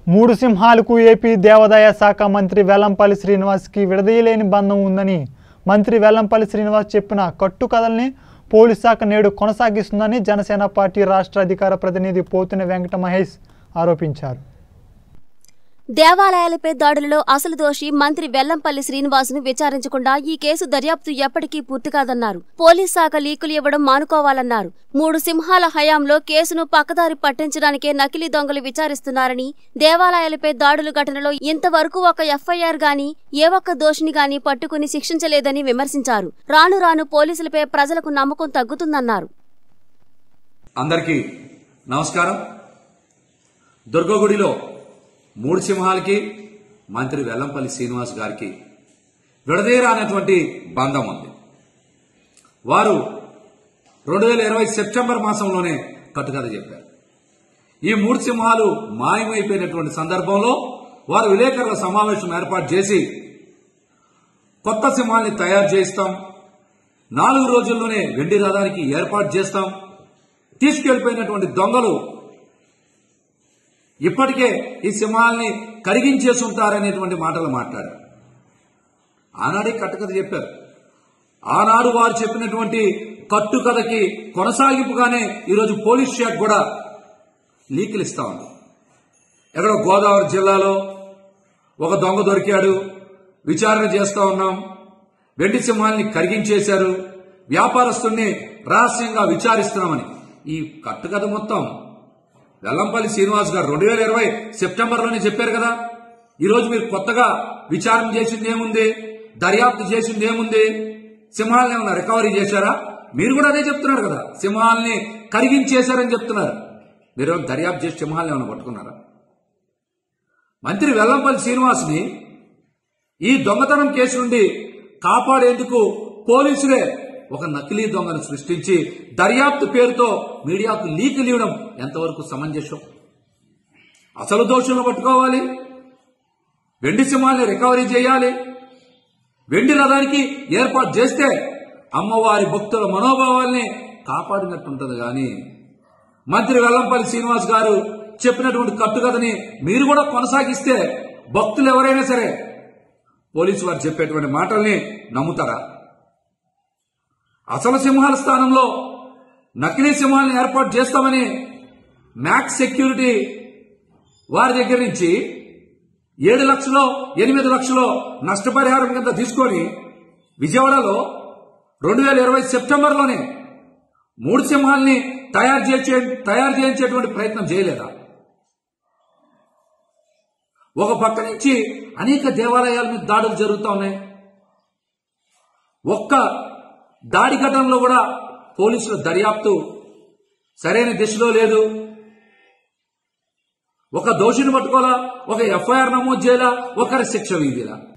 మూడు సింహాలకు ఏపీ దేవాదాయ శాఖ మంత్రి వెల్లంపల్లి శ్రీనివాస్కి విడదీయలేని బంధం ఉందని మంత్రి వెల్లంపల్లి శ్రీనివాస్ చెప్పిన కట్టుకథల్ని పోలీస్ శాఖ నేడు కొనసాగిస్తుందని జనసేన పార్టీ రాష్ట్ర అధికార ప్రతినిధి పోతిన వెంకట మహేష్ ఆరోపించారు దేవాలయాలపై దాడులలో అసలు దోషి మంత్రి వెల్లంపల్లి శ్రీనివాసును విచారించకుండా ఈ కేసు దర్యాప్తు ఎప్పటికీ పూర్తి కాదన్నారు పోలీస్ శాఖ లీకులు ఇవ్వడం మానుకోవాలన్నారు మూడు సింహాల హయాంలో కేసును పక్కదారి పట్టించడానికే నకిలీ దొంగలు విచారిస్తున్నారని దేవాలయాలపై దాడుల ఘటనలో ఇంతవరకు ఒక ఎఫ్ఐఆర్ గాని ఏ ఒక్క దోషిని గాని పట్టుకుని శిక్షించలేదని విమర్శించారు రాను రాను పోలీసులపై ప్రజలకు నమ్మకం తగ్గుతుందన్నారు అందరికీ నమస్కారం దుర్గగుడిలో మూడు సింహాలకి మంత్రి వెల్లంపల్లి శ్రీనివాస్ గారికి విడదీరానటువంటి బంధం ఉంది వారు రెండు వేల ఇరవై సెప్టెంబర్ మాసంలోనే కట్టుకథ చెప్పారు ఈ మూడు సింహాలు మాయమైపోయినటువంటి సందర్భంలో వారు విలేకరుల సమావేశం ఏర్పాటు చేసి కొత్త సింహాల్ని తయారు చేయిస్తాం నాలుగు రోజుల్లోనే వెండి రథానికి ఏర్పాటు చేస్తాం తీసుకెళ్లిపోయినటువంటి దొంగలు ఇప్పటికే ఈ సింహాల్ని కరిగించేసి ఉంటారనేటువంటి మాటలు మాట్లాడారు ఆనాడే కట్టుకథ చెప్పారు ఆనాడు వారు చెప్పినటువంటి కట్టుకథకి కొనసాగింపుగానే ఈరోజు పోలీస్ శాఖ కూడా లీకులు ఇస్తా ఉంది ఎక్కడో గోదావరి జిల్లాలో ఒక దొంగ దొరికాడు విచారణ చేస్తా ఉన్నాం వెండి సింహాల్ని కరిగించేశారు వ్యాపారస్తుల్ని రహస్యంగా విచారిస్తున్నామని ఈ కట్టుకథ మొత్తం వెల్లంపల్లి శ్రీనివాస్ గారు రెండు వేల ఇరవై సెప్టెంబర్లోనే చెప్పారు కదా ఈ రోజు మీరు కొత్తగా విచారణ చేసింది ఏముంది దర్యాప్తు చేసింది ఏముంది సింహాలని ఏమన్నా రికవరీ చేశారా మీరు కూడా అదే చెప్తున్నారు కదా సింహాలని కరిగించేశారని చెప్తున్నారు మీరు దర్యాప్తు చేసి సింహాలని ఏమైనా పట్టుకున్నారా మంత్రి వెల్లంపల్లి శ్రీనివాస్ని ఈ దొంగతనం కేసు నుండి కాపాడేందుకు పోలీసులే ఒక నకిలీ దొంగను సృష్టించి దర్యాప్తు పేరుతో మీడియాకు లీకులు ఇవ్వడం ఎంతవరకు సమంజసం అసలు దోషులను పట్టుకోవాలి వెండి సింహాల్ని రికవరీ చేయాలి వెండి రథానికి ఏర్పాటు చేస్తే అమ్మవారి భక్తుల మనోభావాల్ని కాపాడినట్టుంటది గాని మంత్రి వెల్లంపల్లి శ్రీనివాస్ గారు చెప్పినటువంటి కట్టుకథని మీరు కూడా కొనసాగిస్తే భక్తులు ఎవరైనా సరే పోలీసు వారు చెప్పేటువంటి మాటల్ని నమ్ముతారా అసలు సింహాల స్థానంలో నకిలీ సింహాలను ఏర్పాటు చేస్తామని మ్యాక్స్ సెక్యూరిటీ వారి దగ్గర నుంచి ఏడు లక్షలో ఎనిమిది లక్షలో నష్టపరిహారం కింద తీసుకొని విజయవాడలో రెండు వేల ఇరవై సెప్టెంబర్లోనే మూడు సింహాల్ని తయారు చేసే తయారు చేయించేటువంటి ప్రయత్నం చేయలేదా ఒక పక్క నుంచి అనేక దేవాలయాల మీద దాడులు జరుగుతూ ఉన్నాయి ఒక్క దాడి ఘటనలో కూడా పోలీసుల దర్యాప్తు సరైన దిశలో లేదు ఒక దోషిని పట్టుకోవాలా ఒక ఎఫ్ఐఆర్ నమోదు చేయాలా ఒకరి శిక్ష వీధిలా